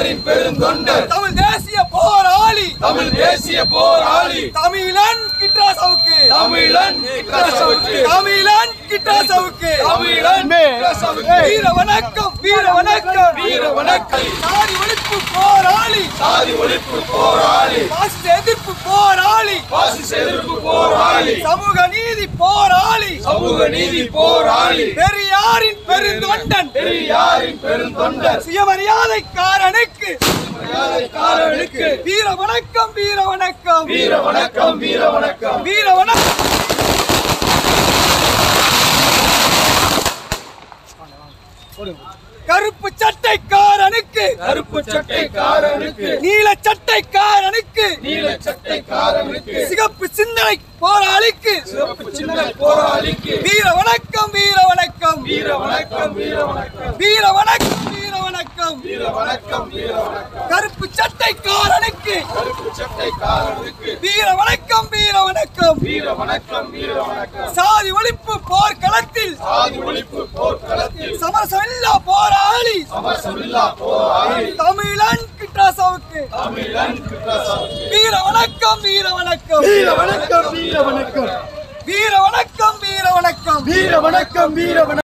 பெரியாரின் பெருந்தொண்டர் தமிழ் தேசிய போராளி தமிழ் தேசிய போராளி தமிழன் கிட்ராசாவுக்கு தமிழன் கிட்டாசவுக்கு தமிழன் கிட்ராசாவுக்கு தமிழன் கிட்டாசவுக்கு வீர வணக்கம் வீர வணக்கம் வீர வணக்கம் சாதி ஒழிப்பு போராளி சாதி ஒழிப்பு போராளி பாசிச எதிர்ப்பு போராளி பாசிச எதிர்ப்பு போராளி சமூக நீதி போராளி சமூக நீதி போராளி பெரியாரின் பெருந்தொண்டன் பெரியாரின் பெருந்தொண்டர் சுயமரியாதைக்காரனுக்கு காரனுக்கு வீர வணக்கம் வீர வணக்கம் வீர வணக்கம் வீர வணக்கம் வீர வணக்கம் கருப்பு சட்டைக்காரனுக்கு கருப்பு சட்டைக்காரனுக்கு நீல சட்டைக்காரனுக்கு நீல சட்டைக்காரனுக்கு சிகப்பு சிந்தனை போராளிக்கு சிவப்பு சின்ன போராளிக்கு வீர வணக்கம் வீர வணக்கம் வீர வணக்கம் வீர வணக்கம் வீர வணக்கம் வீர வணக்கம் வீர வணக்கம் வீர வணக்கம் கருப்பு சட்டைக்காரனுக்கு கருப்பு சட்டைக்காரனுக்கு வீர வணக்கம் வீர வணக்கம் வீர வணக்கம் வீர வணக்கம் சாதி ஒழிப்பு போர்க்களத்தில் சாதி ஒழிப்பு போர்க்களத்தில் சமரசமில்லா போராளி சமசமில்லா போராளி தமிழன் கிட்ராசாவுக்கு தமிழன் கிட்டாசவுக்கு வீர வணக்கம் வீர வணக்கம் வீர வணக்கம் வீர வணக்கம் வீர வணக்கம் வீர வணக்கம் வீர வணக்கம் வீர வணக்கம்